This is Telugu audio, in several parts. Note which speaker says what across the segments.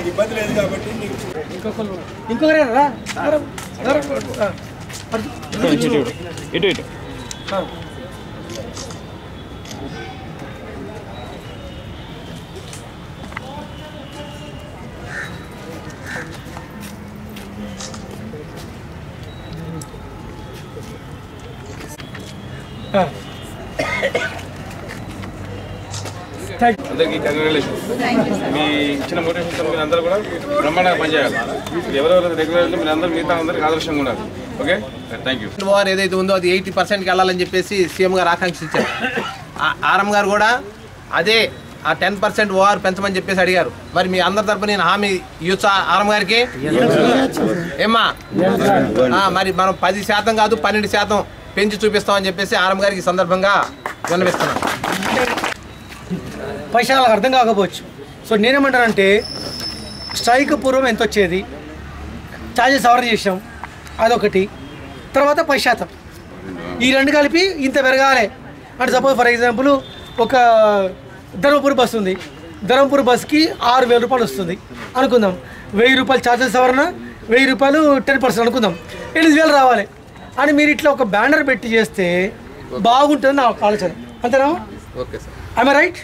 Speaker 1: నాకు ఇబ్బంది లేదు కాబట్టి నీకు
Speaker 2: ఇంకొకరు ఇంకొకరే రా రా, రా, రా.
Speaker 3: ఇటు ఇటు ఇటు ఇటు
Speaker 2: ఆ. ఆ. థ్యాంక్ యూ
Speaker 3: అందరికీ కంగ్రాచులేషన్ మీ ఇచ్చిన మోటివేషన్ మీరు అందరూ కూడా బ్రహ్మాండంగా పనిచేయాలి ఎవరెవరు రెగ్యులర్ మీరు అందరూ మిగతా అందరికీ ఆదర్శంగా ఉన్నారు ఓకే థ్యాంక్ యూ
Speaker 4: వార్ ఏదైతే ఉందో అది ఎయిటీ పర్సెంట్కి వెళ్ళాలని చెప్పేసి సీఎం గారు ఆకాంక్షించారు ఆ- ఆర్ఎం గారు కూడా అదే ఆ టెన్ పర్సెంట్ ఓఆర్ పెంచమని చెప్పేసి అడిగారు మరి మీ అందరి తరపున నేను హామీ ఇవ్వచ్చా ఆర్ఎం గారికి ఏమ్మా ఆ, మరి మనం పది శాతం కాదు పన్నెండు శాతం పెంచి చూపిస్తామని చెప్పేసి ఆర్ఎం గారికి ఈ సందర్భంగా విన్నవిస్తున్నాను
Speaker 2: పైసా వాళ్ళకి అర్థం కాకపోవచ్చు సో నేనేమంటానంటే స్ట్రైక్ పూర్వం ఎంత వచ్చేది ఛార్జెస్ సవరణ చేసాం అదొకటి తర్వాత పది శాతం ఈ రెండు కలిపి ఇంత పెరగాలి అంటే సపోజ్ ఫర్ ఎగ్జాంపుల్ ఒక ధర్మపురి బస్ ఉంది ధర్మపురి బస్కి ఆరు వేల రూపాయలు వస్తుంది అనుకుందాం వెయ్యి రూపాయలు ఛార్జెస్ సవరణ వెయ్యి రూపాయలు టెన్ పర్సెంట్ అనుకుందాం ఎనిమిది వేలు రావాలి అని మీరు ఇట్లా ఒక బ్యానర్ పెట్టి చేస్తే బాగుంటుంది నా ఒక ఆలోచన అంతేనా
Speaker 4: ఓకే సార్
Speaker 2: ఐ రైట్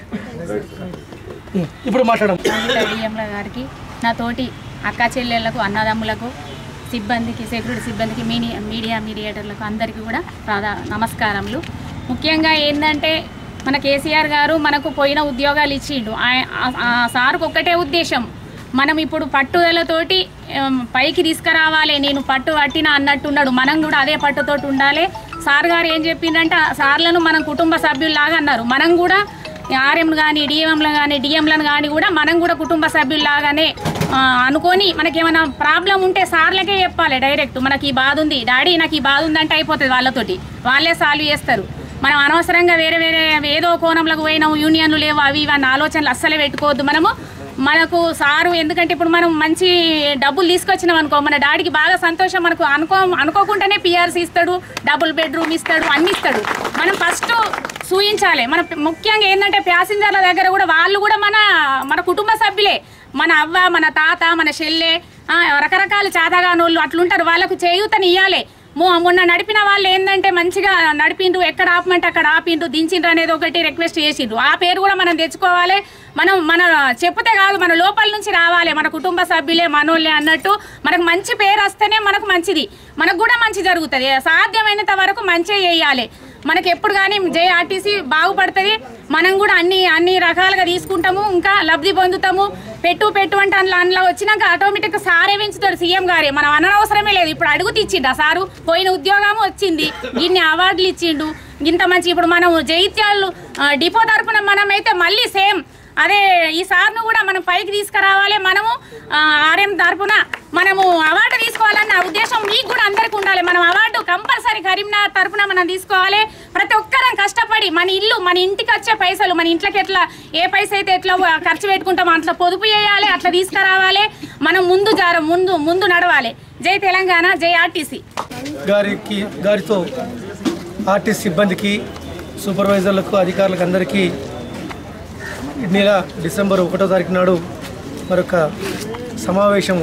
Speaker 2: ఇప్పుడు మాట్లాడడం
Speaker 5: డిఎంల గారికి నా తోటి అక్క చెల్లెళ్లకు అన్నదమ్ములకు సిబ్బందికి సెక్యూరిటీ సిబ్బందికి మీడియా మీడియా మీడియేటర్లకు అందరికీ కూడా ప్రాధా నమస్కారములు ముఖ్యంగా ఏంటంటే మన కేసీఆర్ గారు మనకు పోయిన ఉద్యోగాలు ఇచ్చిండు ఆయ- ఆ- ఆ సార్కు ఒక్కటే ఉద్దేశం మనం ఇప్పుడు పట్టుదలతోటి ఏం, పైకి తీసుకురావాలి నేను పట్టు పట్టిన అన్నట్టున్నాడు మనం కూడా అదే పట్టుతోటి ఉండాలి సార్ గారు ఏం చెప్పిండంటే ఆ సార్లను మనం కుటుంబ సభ్యుల్లాగా అన్నారు మనం కూడా ఆర్ఎంలు కానీ డిఎంలు కానీ డిఎంలను కానీ కూడా మనం కూడా కుటుంబ సభ్యుల్లాగానే ఆ, అనుకొని మనకేమైనా ప్రాబ్లం ఉంటే సార్లకే చెప్పాలి డైరెక్ట్ మనకి ఈ బాధ ఉంది డాడీ నాకు ఈ బాధ ఉందంటే అయిపోతుంది వాళ్ళతోటి వాళ్ళే సాల్వ్ చేస్తారు మనం అనవసరంగా వేరే వేరే ఏదో కోణంలోకి పోయినాము యూనియన్లు లేవు అవి ఇవి అన్న ఆలోచనలు అస్సలే పెట్టుకోవద్దు మనము మనకు సారు ఎందుకంటే ఇప్పుడు మనం మంచి డబ్బులు తీసుకొచ్చినాం అనుకో మన డాడీకి బాగా సంతోషం మనకు అనుకో అనుకోకుండానే పిఆర్సీ ఇస్తాడు డబుల్ బెడ్రూమ్ ఇస్తాడు అన్ని ఇస్తాడు మనం ఫస్ట్ సూచించాలి మన ముఖ్యంగా ఏంటంటే ప్యాసింజర్ల దగ్గర కూడా వాళ్ళు కూడా మన మన కుటుంబ సభ్యులే మన అవ్వ మన తాత మన చెల్లె ఆ, రకరకాల చాతగానోళ్ళు అట్లుంటారు వాళ్ళకు చేయూతని ఇవ్వాలి మొన్న నడిపిన వాళ్ళు ఏంటంటే మంచిగా నడిపిండ్రు ఎక్కడ ఆపమంటే అక్కడ ఆపిండ్రు దించిండ్రు అనేది ఒకటి రిక్వెస్ట్ చేసిండ్రు ఆ పేరు కూడా మనం తెచ్చుకోవాలి మనం మన చెప్తే కాదు మన లోపల నుంచి రావాలి మన కుటుంబ సభ్యులే మనోళ్ళే అన్నట్టు మనకు మంచి పేరు వస్తేనే మనకు మంచిది మనకు కూడా మంచి జరుగుతుంది సాధ్యమైనంత వరకు మంచిగా చేయాలి మనకి ఎప్పుడు కానీ జేఆర్టీసీ బాగుపడుతుంది మనం కూడా అన్ని అన్ని రకాలుగా తీసుకుంటాము ఇంకా లబ్ధి పొందుతాము పెట్టు పెట్టు అంటే అందులో అందులో వచ్చినాక ఆటోమేటిక్ సారే పెంచుతాడు సీఎం గారే మనం అనవసరమే లేదు ఇప్పుడు అడుగు ఇచ్చిండు ఆ సారు పోయిన ఉద్యోగం వచ్చింది ఇన్ని అవార్డులు ఇచ్చిండు ఇంత మంచి ఇప్పుడు మనం జైత్యాలు ఆ, డిపో తరపున మనమైతే మళ్ళీ సేమ్ అదే ఈ సార్ను కూడా మనం పైకి తీసుకురావాలి మనము ఆర్ఎం తరపున మనము అవార్డు తీసుకోవాలన్న ఉద్దేశం మీకు కూడా అందరికి ఉండాలి మనం అవార్డు కంపల్సరీ కరీంనగర్ తరపున మనం తీసుకోవాలి ప్రతి ఒక్కరం కష్టపడి మన ఇల్లు మన ఇంటికి వచ్చే పైసలు మన ఇంట్లోకి ఎట్లా ఏ పైస అయితే ఎట్లా ఖర్చు పెట్టుకుంటామో అట్లా పొదుపు చేయాలి అట్లా తీసుకురావాలి మనం ముందు జార ముందు ముందు నడవాలి జై తెలంగాణ జై ఆర్టీసీ
Speaker 2: గారికి గారితో ఆర్టీసీ సిబ్బందికి సూపర్వైజర్లకు అధికారులకు అందరికీ ఈ నెల డిసెంబర్ ఒకటో తారీఖు నాడు మరొక సమావేశము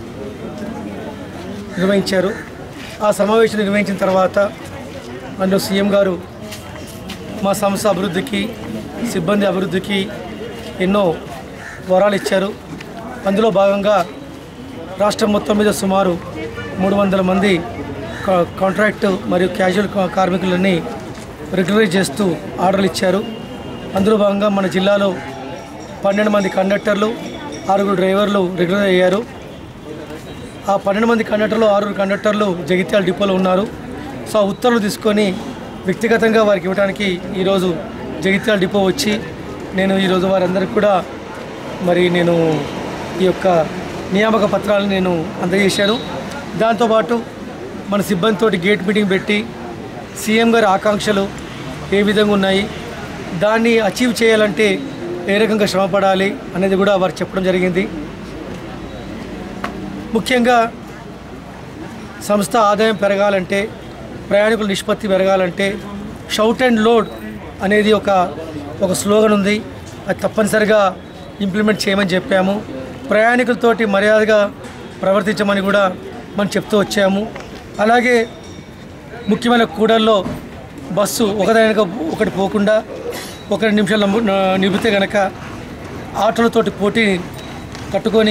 Speaker 2: నిర్వహించారు ఆ సమావేశం నిర్వహించిన తర్వాత అందులో సీఎం గారు మా సంస్థ అభివృద్ధికి సిబ్బంది అభివృద్ధికి ఎన్నో వరాలు ఇచ్చారు అందులో భాగంగా రాష్ట్రం మొత్తం మీద సుమారు మూడు వందల మంది కా- కాంట్రాక్ట్ మరియు క్యాజువల్ కా- కార్మికులని రెగ్యులరైజ్ చేస్తూ ఆర్డర్లు ఇచ్చారు అందులో భాగంగా మన జిల్లాలో పన్నెండు మంది కండక్టర్లు ఆరుగురు డ్రైవర్లు రెగ్యులర్ అయ్యారు ఆ పన్నెండు మంది కండక్టర్లు ఆరుగురు కండక్టర్లు జగిత్యాల డిపోలో ఉన్నారు సో ఆ ఉత్తర్వులు తీసుకొని వ్యక్తిగతంగా వారికి ఇవ్వడానికి ఈరోజు జగిత్యాల డిపో వచ్చి నేను ఈరోజు వారందరికీ కూడా మరి నేను ఈ యొక్క నియామక పత్రాలను నేను అందజేశాను దాంతోపాటు మన సిబ్బందితోటి గేట్ మీటింగ్ పెట్టి సీఎం గారి ఆకాంక్షలు ఏ విధంగా ఉన్నాయి దాన్ని అచీవ్ చేయాలంటే ఏ రకంగా శ్రమపడాలి అనేది కూడా వారు చెప్పడం జరిగింది ముఖ్యంగా సంస్థ ఆదాయం పెరగాలంటే ప్రయాణికుల నిష్పత్తి పెరగాలంటే షౌట్ అండ్ లోడ్ అనేది ఒక ఒక స్లోగన్ ఉంది అది తప్పనిసరిగా ఇంప్లిమెంట్ చేయమని చెప్పాము ప్రయాణికులతోటి మర్యాదగా ప్రవర్తించమని కూడా మనం చెప్తూ వచ్చాము అలాగే ముఖ్యమైన కూడల్లో బస్సు ఒకదానిక ఒకటి పోకుండా ఒక రెండు నిమిషాలు నమ్ము- న- నిలిపితే కనుక ఆటోలతోటి పోటీ కట్టుకొని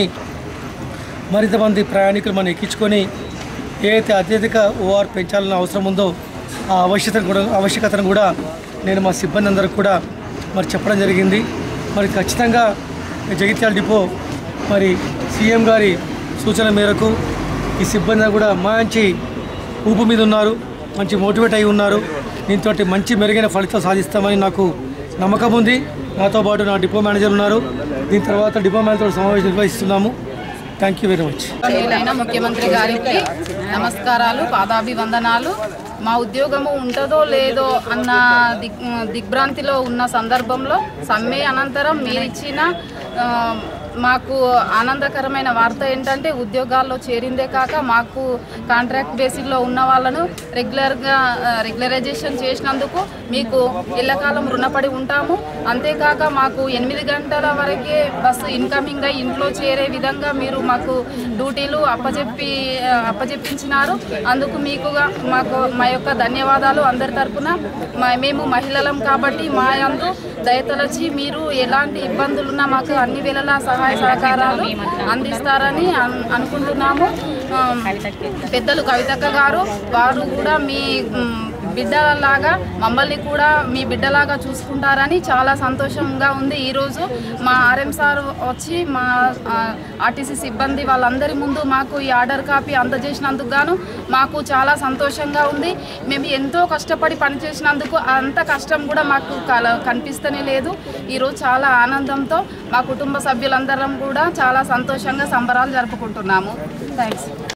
Speaker 2: మరింత మంది ప్రయాణికులు మనం ఎక్కించుకొని ఏదైతే అత్యధిక ఓఆర్ పెంచాలన్న అవసరం ఉందో ఆ ఆవశ్యకతను కూడా ఆవశ్యకతను కూడా నేను మా సిబ్బంది అందరికి కూడా మరి చెప్పడం జరిగింది మరి ఖచ్చితంగా జగిత్యాల డిపో మరి సీఎం గారి సూచన మేరకు ఈ సిబ్బంది కూడా మంచి ఊపు మీద ఉన్నారు మంచి మోటివేట్ అయి ఉన్నారు దీంతో మంచి మెరుగైన ఫలితం సాధిస్తామని నాకు నమ్మకం ఉంది నాతో పాటు నా డిపో మేనేజర్ ఉన్నారు దీని తర్వాత డిపో మేనేజర్ సమావేశం నిర్వహిస్తున్నాము థ్యాంక్ యూ వెరీ మచ్
Speaker 1: గౌరవనీయులైన ముఖ్యమంత్రి గారికి నమస్కారాలు పాదాభివందనాలు మా ఉద్యోగము ఉంటుందో లేదో అన్న దిగ్ దిగ్భ్రాంతిలో ఉన్న సందర్భంలో సమ్మె అనంతరం మీరిచ్చిన ఆ, మాకు ఆనందకరమైన వార్త ఏంటంటే ఉద్యోగాల్లో చేరిందే కాక మాకు కాంట్రాక్ట్ బేసిక్లో ఉన్న వాళ్ళను రెగ్యులర్గా ఆ, రెగ్యులరైజేషన్ చేసినందుకు మీకు ఎల్లకాలం రుణపడి ఉంటాము అంతేకాక మాకు ఎనిమిది గంటల వరకే బస్సు ఇన్కమింగ్ అయి ఇంట్లో చేరే విధంగా మీరు మాకు డ్యూటీలు అప్పచెప్పి ఆ, అప్పచెప్పించినారు అందుకు మీకుగా మాకు మా యొక్క ధన్యవాదాలు అందరి తరపున మా మేము మహిళలం కాబట్టి మా యందు దయతలచి మీరు ఎలాంటి ఇబ్బందులున్నా మాకు అన్ని వేళలా సహాయ సహకారాలు అందిస్తారని అన్- అనుకుంటున్నాము ఆ, పెద్దలు కవితక్క గారు వారు కూడా మీ మ్, బిడ్డలాగా మమ్మల్ని కూడా మీ బిడ్డలాగా చూసుకుంటారని చాలా సంతోషంగా ఉంది ఈరోజు మా ఆర్ఎం సార్ వచ్చి మా ఆ, ఆర్టీసీ సిబ్బంది వాళ్ళందరి ముందు మాకు ఈ ఆర్డర్ కాపీ అందజేసినందుకు గాను మాకు చాలా సంతోషంగా ఉంది మేము ఎంతో కష్టపడి పనిచేసినందుకు అంత కష్టం కూడా మాకు కల కనిపిస్తూనే లేదు ఈరోజు చాలా ఆనందంతో మా కుటుంబ సభ్యులందరం కూడా చాలా సంతోషంగా సంబరాలు జరుపుకుంటున్నాము థ్యాంక్స్